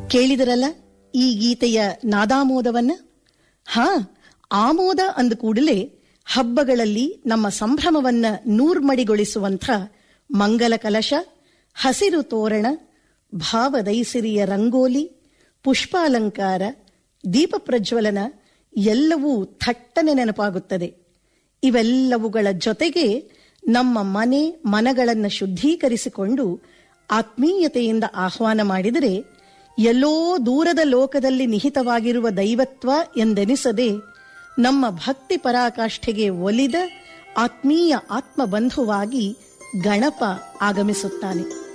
ಕೇಳಿದರಲ್ಲ ಈ ಗೀತೆಯ ನಾದಾಮೋದವನ್ನ ಹಾ ಆಮೋದ ಅಂದ ಕೂಡಲೇ ಹಬ್ಬಗಳಲ್ಲಿ ನಮ್ಮ ಸಂಭ್ರಮವನ್ನ ನೂರ್ಮಡಿಗೊಳಿಸುವಂಥ ಮಂಗಲ ಕಲಶ ಹಸಿರು ತೋರಣ ಭಾವದೈಸಿರಿಯ ರಂಗೋಲಿ ಪುಷ್ಪಾಲಂಕಾರ ದೀಪ ಪ್ರಜ್ವಲನ ಎಲ್ಲವೂ ಥಟ್ಟನೆ ನೆನಪಾಗುತ್ತದೆ ಇವೆಲ್ಲವುಗಳ ಜೊತೆಗೆ ನಮ್ಮ ಮನೆ ಮನಗಳನ್ನು ಶುದ್ಧೀಕರಿಸಿಕೊಂಡು ಆತ್ಮೀಯತೆಯಿಂದ ಆಹ್ವಾನ ಮಾಡಿದರೆ ಎಲ್ಲೋ ದೂರದ ಲೋಕದಲ್ಲಿ ನಿಹಿತವಾಗಿರುವ ದೈವತ್ವ ಎಂದೆನಿಸದೆ ನಮ್ಮ ಭಕ್ತಿ ಪರಾಕಾಷ್ಠೆಗೆ ಒಲಿದ ಆತ್ಮೀಯ ಆತ್ಮಬಂಧುವಾಗಿ ಗಣಪ ಆಗಮಿಸುತ್ತಾನೆ